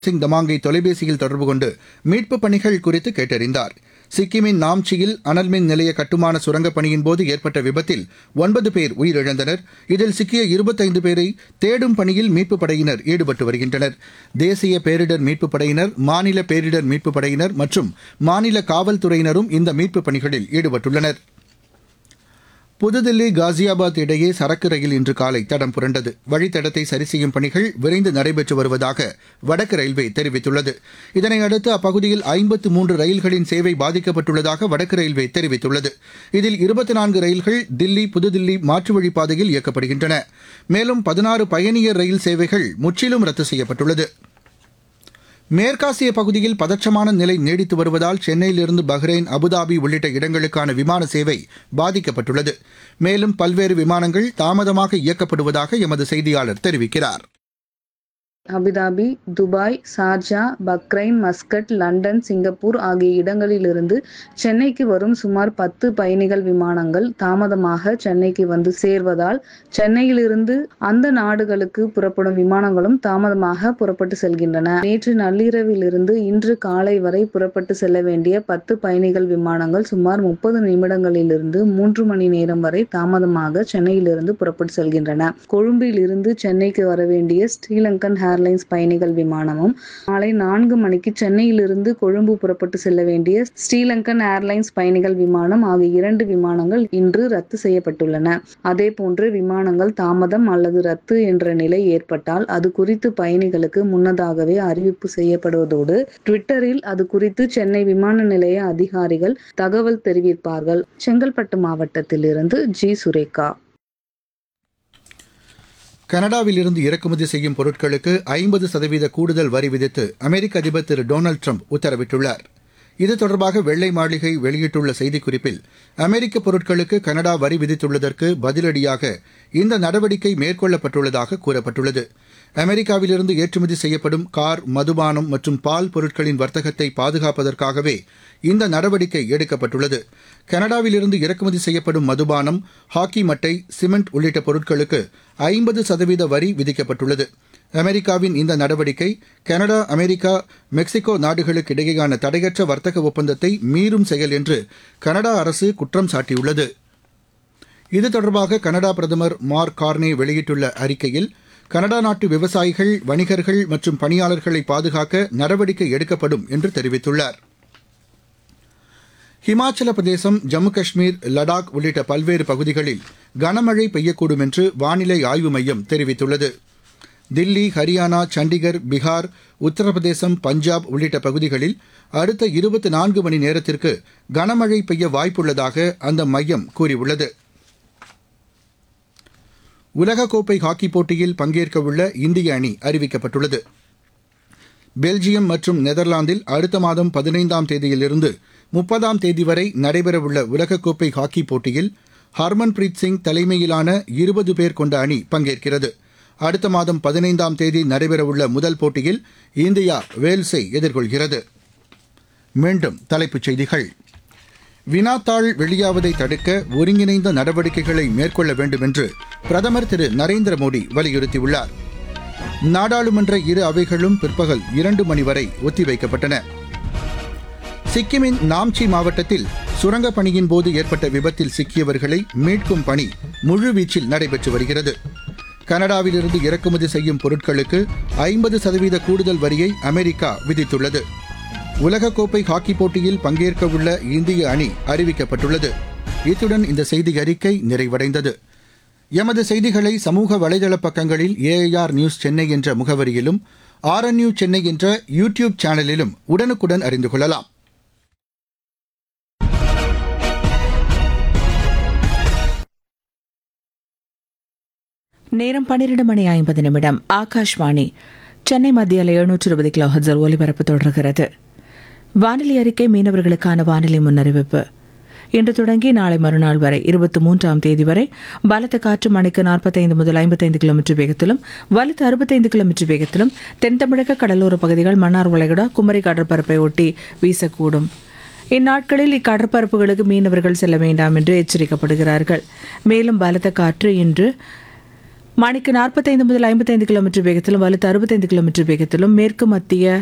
சிங் தமாங்கை தொலைபேசியில் தொடர்பு கொண்டு மீட்புப் பணிகள் குறித்து கேட்டறிந்தார் சிக்கிமின் நாம்ச்சியில் அனல்மின் நிலைய கட்டுமான சுரங்கப் பணியின்போது ஏற்பட்ட விபத்தில் ஒன்பது பேர் உயிரிழந்தனர் இதில் சிக்கிய இருபத்தைந்து பேரை தேடும் பணியில் மீட்புப் படையினர் ஈடுபட்டு வருகின்றனர் தேசிய பேரிடர் மீட்புப் படையினர் மாநில பேரிடர் மீட்புப் படையினர் மற்றும் மாநில காவல்துறையினரும் இந்த மீட்புப் பணிகளில் ஈடுபட்டுள்ளனா் புதுதில்லி காசியாபாத் இடையே சரக்கு ரயில் இன்று காலை தடம் புரண்டது வழித்தடத்தை சரி செய்யும் பணிகள் விரைந்து நடைபெற்று வருவதாக வடக்கு ரயில்வே தெரிவித்துள்ளது இதனையடுத்து அப்பகுதியில் ஐம்பத்து மூன்று ரயில்களின் சேவை பாதிக்கப்பட்டுள்ளதாக வடக்கு ரயில்வே தெரிவித்துள்ளது இதில் இருபத்தி நான்கு ரயில்கள் தில்லி புதுதில்லி மாற்று வழிப்பாதையில் இயக்கப்படுகின்றன மேலும் பதினாறு பயணியர் ரயில் சேவைகள் முற்றிலும் ரத்து செய்யப்பட்டுள்ளது மேற்காசிய பகுதியில் பதற்றமான நிலை நீடித்து வருவதால் சென்னையிலிருந்து பஹ்ரைன் அபுதாபி உள்ளிட்ட இடங்களுக்கான விமான சேவை பாதிக்கப்பட்டுள்ளது மேலும் பல்வேறு விமானங்கள் தாமதமாக இயக்கப்படுவதாக எமது செய்தியாளர் தெரிவிக்கிறார் Abu Dhabi Dubai Sharjah Bahrain Muscat London Singapore ஆகிய இடங்களிலிருந்து சென்னைக்கு வரும் சுமார் பத்து பயணிகள் விமானங்கள் தாமதமாக சென்னைக்கு வந்து சேர்வதால் சென்னையிலிருந்து அந்த நாடுகளுக்கு புறப்படும் விமானங்களும் தாமதமாக புறப்பட்டு செல்கின்றன நேற்று நள்ளிரவிலிருந்து இன்று காலை வரை புறப்பட்டு செல்ல வேண்டிய பத்து பயணிகள் விமானங்கள் சுமார் முப்பது நிமிடங்களிலிருந்து மூன்று மணி நேரம் வரை தாமதமாக சென்னையிலிருந்து புறப்பட்டு செல்கின்றன கொழும்பில் இருந்து சென்னைக்கு வர வேண்டிய ஸ்ரீலங்கன் ஏர்லைன்ஸ் பயணிகள் விமானமும் மாலை நான்கு மணிக்கு சென்னையிலிருந்து கொழும்பு புறப்பட்டு செல்ல வேண்டிய ஸ்ரீலங்கன் ஏர்லைன்ஸ் பயணிகள் விமானம் ஆகிய இரண்டு விமானங்கள் இன்று ரத்து செய்யப்பட்டுள்ளன அதேபோன்று விமானங்கள் தாமதம் அல்லது ரத்து என்ற நிலை ஏற்பட்டால் அது குறித்து பயணிகளுக்கு முன்னதாகவே அறிவிப்பு செய்யப்படுவதோடு ட்விட்டரில் அது குறித்து சென்னை விமான நிலைய அதிகாரிகள் தகவல் தெரிவிப்பார்கள் செங்கல்பட்டு மாவட்டத்திலிருந்து ஜி சுரேகா கனடாவிலிருந்து இறக்குமதி செய்யும் பொருட்களுக்கு ஐம்பது சதவீத கூடுதல் வரி விதித்து அமெரிக்க அதிபர் திரு டொனால்டு ட்ரம்ப் உத்தரவிட்டுள்ளார் இது தொடர்பாக வெள்ளை மாளிகை வெளியிட்டுள்ள செய்திக்குறிப்பில் அமெரிக்க பொருட்களுக்கு கனடா வரி விதித்துள்ளதற்கு பதிலடியாக இந்த நடவடிக்கை மேற்கொள்ளப்பட்டுள்ளதாக கூறப்பட்டுள்ளது அமெரிக்காவிலிருந்து ஏற்றுமதி செய்யப்படும் கார் மதுபானம் மற்றும் பால் பொருட்களின் வர்த்தகத்தை பாதுகாப்பதற்காகவே இந்த நடவடிக்கை எடுக்கப்பட்டுள்ளது கனடாவிலிருந்து இறக்குமதி செய்யப்படும் மதுபானம் ஹாக்கி மட்டை சிமெண்ட் உள்ளிட்ட பொருட்களுக்கு ஐம்பது சதவீத வரி விதிக்கப்பட்டுள்ளது அமெரிக்காவின் இந்த நடவடிக்கை கனடா அமெரிக்கா மெக்சிகோ நாடுகளுக்கு இடையேயான தடையற்ற வர்த்தக ஒப்பந்தத்தை மீறும் செயல் என்று கனடா அரசு குற்றம் சாட்டியுள்ளது இது தொடர்பாக கனடா பிரதமர் மார்க் கார்னே வெளியிட்டுள்ள அறிக்கையில் கனடா நாட்டு விவசாயிகள் வணிகர்கள் மற்றும் பணியாளர்களை பாதுகாக்க நடவடிக்கை எடுக்கப்படும் என்று தெரிவித்துள்ளார் ஹிமாச்சல பிரதேசம் ஜம்மு காஷ்மீர் லடாக் உள்ளிட்ட பல்வேறு பகுதிகளில் கனமழை பெய்யக்கூடும் என்று வானிலை ஆய்வு மையம் தெரிவித்துள்ளது தில்லி ஹரியானா சண்டிகர் பீகார் உத்தரப்பிரதேசம் பஞ்சாப் உள்ளிட்ட பகுதிகளில் அடுத்த இருபத்தி நான்கு மணி நேரத்திற்கு கனமழை பெய்ய வாய்ப்புள்ளதாக அந்த மையம் கூறியுள்ளது உலகக்கோப்பை ஹாக்கி போட்டியில் பங்கேற்கவுள்ள இந்திய அணி அறிவிக்கப்பட்டுள்ளது பெல்ஜியம் மற்றும் நெதர்லாந்தில் அடுத்த மாதம் பதினைந்தாம் தேதியிலிருந்து முப்பதாம் தேதி வரை நடைபெறவுள்ள உலகக்கோப்பை ஹாக்கி போட்டியில் ஹர்மன்பிரீத் சிங் தலைமையிலான இருபது பேர் கொண்ட அணி பங்கேற்கிறது அடுத்த மாதம் பதினைந்தாம் தேதி நடைபெறவுள்ள முதல் போட்டியில் இந்தியா வேல்ஸை எதிர்கொள்கிறது மீண்டும் தலைப்புச் செய்திகள் வினாத்தாள் வெளியாவதை தடுக்க ஒருங்கிணைந்த நடவடிக்கைகளை மேற்கொள்ள வேண்டும் என்று பிரதமர் திரு நரேந்திர மோடி வலியுறுத்தியுள்ளார் நாடாளுமன்ற இரு அவைகளும் பிற்பகல் இரண்டு மணி வரை ஒத்திவைக்கப்பட்டன சிக்கிமின் நாம்ச்சி மாவட்டத்தில் சுரங்கப் பணியின் போது ஏற்பட்ட விபத்தில் சிக்கியவர்களை மீட்கும் பணி முழுவீச்சில் நடைபெற்று வருகிறது கனடாவிலிருந்து இறக்குமதி செய்யும் பொருட்களுக்கு ஐம்பது சதவீத கூடுதல் வரியை அமெரிக்கா விதித்துள்ளது உலகக்கோப்பை ஹாக்கி போட்டியில் பங்கேற்கவுள்ள இந்திய அணி அறிவிக்கப்பட்டுள்ளது இத்துடன் இந்த செய்தி அறிக்கை நிறைவடைந்தது எமது செய்திகளை சமூக வலைதள பக்கங்களில் ஏஐஆர் நியூஸ் சென்னை என்ற முகவரியிலும் ஆர்என்யூ சென்னை என்ற யூ டியூப் சேனலிலும் உடனுக்குடன் அறிந்து கொள்ளலாம் நேரம் பன்னிரண்டு மணி ஐம்பது நிமிடம் ஆகாஷ்வாணி சென்னை மத்தியில் எழுநூற்று இருபது கிலோ ஹஜர் ஒலிபரப்பு தொடர்கிறது வானிலை அறிக்கை மீனவர்களுக்கான வானிலை முன்னறிவிப்பு இன்று தொடங்கி நாளை மறுநாள் வரை இருபத்தி மூன்றாம் தேதி வரை பலத்த காற்று மணிக்கு நாற்பத்தைந்து முதல் ஐம்பத்தைந்து கிலோமீட்டர் வேகத்திலும் வலுத்து அறுபத்தைந்து கிலோமீட்டர் வேகத்திலும் தென் தமிழக கடலோர பகுதிகள் மன்னார் வளைகுடா குமரி கடற்பரப்பை ஒட்டி வீசக்கூடும் இந்நாட்களில் இக்கடற்பரப்புகளுக்கு மீனவர்கள் செல்ல வேண்டாம் என்று எச்சரிக்கப்படுகிறார்கள் மேலும் பலத்த காற்று இன்று மணிக்கு நாற்பத்தைந்து முதல் ஐம்பத்தைந்து கிலோமீட்டர் வேகத்திலும் வலுத்து அறுபத்தைந்து கிலோமீட்டர் வேகத்திலும் மேற்கு மத்திய